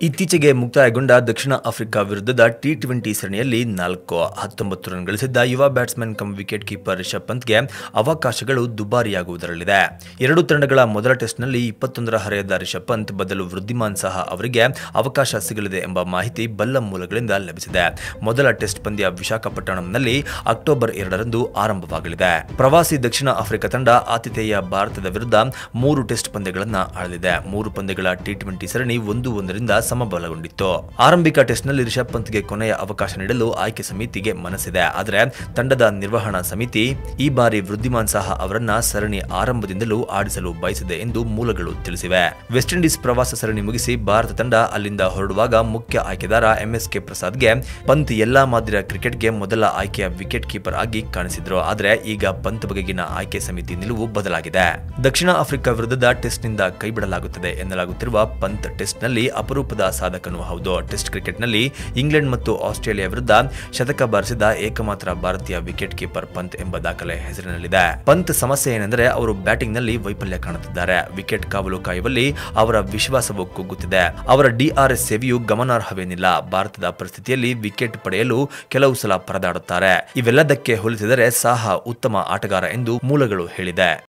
ಇತ್ತೀಚೆಗೆ ಮುಕ್ತಾಯಗೊಂಡ ದಕ್ಷಿಣ ಆಫ್ರಿಕಾ ವಿರುದ್ಧದ ಟಿ ಟ್ವೆಂಟಿ ಸರಣಿಯಲ್ಲಿ ನಾಲ್ಕು ಹತ್ತೊಂಬತ್ತು ರನ್ ಗಳಿಸಿದ್ದ ಯುವ batsman cum wicket keeper Rishabh ಪಂತ್ಗೆ ಅವಕಾಶಗಳು ದುಬಾರಿಯಾಗುವುದರಲ್ಲಿದೆ ಎರಡು ತಂಡಗಳ ಮೊದಲ ಟೆಸ್ಟ್ನಲ್ಲಿ ಇಪ್ಪತ್ತೊಂದರ ಹರೆಯದ ರಿಷಬ್ ಪಂತ್ ಬದಲು ವೃದ್ಧಿಮಾನ್ ಸಹ ಅವರಿಗೆ ಅವಕಾಶ ಸಿಗಲಿದೆ ಎಂಬ ಮಾಹಿತಿ ಬಲ್ಲ ಮೂಲಗಳಿಂದ ಲಭಿಸಿದೆ ಮೊದಲ ಟೆಸ್ಟ್ ಪಂದ್ಯ ವಿಶಾಖಪಟ್ಟಣಂನಲ್ಲಿ ಅಕ್ಟೋಬರ್ ಎರಡರಂದು ಆರಂಭವಾಗಲಿದೆ ಪ್ರವಾಸಿ ದಕ್ಷಿಣ ಆಫ್ರಿಕಾ ತಂಡ ಆತಿಥೇಯ ಭಾರತದ ವಿರುದ್ಧ ಮೂರು ಟೆಸ್ಟ್ ಪಂದ್ಯಗಳನ್ನು ಆಡಲಿದೆ ಮೂರು ಪಂದ್ಯಗಳ ಟಿ ಟ್ವೆಂಟಿ ಸರಣಿ ಒಂದು ಒಂದರಿಂದ ಸಮಬಲಗೊಂಡಿತ್ತು ಆರಂಭಿಕ ಟೆಸ್ಟ್ನಲ್ಲಿ ರಿಷಬ್ ಪಂತ್ಗೆ ಕೊನೆಯ ಅವಕಾಶ ನೀಡಲು ಆಯ್ಕೆ ಸಮಿತಿಗೆ ಮನಸ್ಸಿದೆ ಆದರೆ ತಂಡದ ನಿರ್ವಹಣಾ ಸಮಿತಿ ಈ ಬಾರಿ ವೃದ್ಧಿಮಾನ್ ಸಹ ಅವರನ್ನ ಸರಣಿ ಆರಂಭದಿಂದಲೂ ಆಡಿಸಲು ಬಯಸಿದೆ ಎಂದು ಮೂಲಗಳು ತಿಳಿಸಿವೆ ವೆಸ್ಟ್ ಇಂಡೀಸ್ ಪ್ರವಾಸ ಸರಣಿ ಮುಗಿಸಿ ಭಾರತ ತಂಡ ಅಲ್ಲಿಂದ ಹೊರಡುವಾಗ ಮುಖ್ಯ ಆಯ್ಕೆದಾರ ಎಂಎಸ್ಕೆ ಪ್ರಸಾದ್ಗೆ ಪಂತ್ ಎಲ್ಲಾ ಮಾದರಿಯ ಕ್ರಿಕೆಟ್ಗೆ ಮೊದಲ ಆಯ್ಕೆಯ ವಿಕೆಟ್ ಕೀಪರ್ ಆಗಿ ಕಾಣಿಸಿದ್ರು ಆದರೆ ಈಗ ಪಂತ್ ಬಗೆಗಿನ ಆಯ್ಕೆ ಸಮಿತಿ ನಿಲುವು ಬದಲಾಗಿದೆ ದಕ್ಷಿಣ ಆಫ್ರಿಕಾ ವಿರುದ್ಧದ ಟೆಸ್ಟ್ನಿಂದ ಕೈಬಿಡಲಾಗುತ್ತದೆ ಎನ್ನಲಾಗುತ್ತಿರುವ ಪಂತ್ ಟೆಸ್ಟ್ನಲ್ಲಿ ಅಪರೂಪದ ಸಾಧಕನೂ ಹೌದು ಟೆಸ್ಟ್ ಕ್ರಿಕೆಟ್ನಲ್ಲಿ ಇಂಗ್ಲೆಂಡ್ ಮತ್ತು ಆಸ್ಟ್ರೇಲಿಯಾ ವಿರುದ್ಧ ಶತಕ ಬಾರಿಸಿದ ಏಕಮಾತ್ರ ಭಾರತೀಯ ವಿಕೆಟ್ ಕೀಪರ್ ಪಂತ್ ಎಂಬ ದಾಖಲೆ ಹೆಸರಿನಲ್ಲಿದೆ ಪಂತ್ ಸಮಸ್ಯೆ ಏನೆಂದರೆ ಅವರು ಬ್ಯಾಟಿಂಗ್ನಲ್ಲಿ ವೈಫಲ್ಯ ಕಾಣುತ್ತಿದ್ದಾರೆ ವಿಕೆಟ್ ಕಾವಲು ಕಾಯುವಲ್ಲಿ ಅವರ ವಿಶ್ವಾಸವು ಕುಗ್ಗುತ್ತಿದೆ ಅವರ ಡಿಆರ್ಎಸ್ ಸೇವೆಯು ಗಮನಾರ್ಹವೇನಿಲ್ಲ ಭಾರತದ ಪರಿಸ್ಥಿತಿಯಲ್ಲಿ ವಿಕೆಟ್ ಪಡೆಯಲು ಕೆಲವು ಸಲ ಪರದಾಡುತ್ತಾರೆ ಇವೆಲ್ಲದಕ್ಕೆ ಹೋಲಿಸಿದರೆ ಸಾಹಾ ಉತ್ತಮ ಆಟಗಾರ ಎಂದು ಮೂಲಗಳು ಹೇಳಿದೆ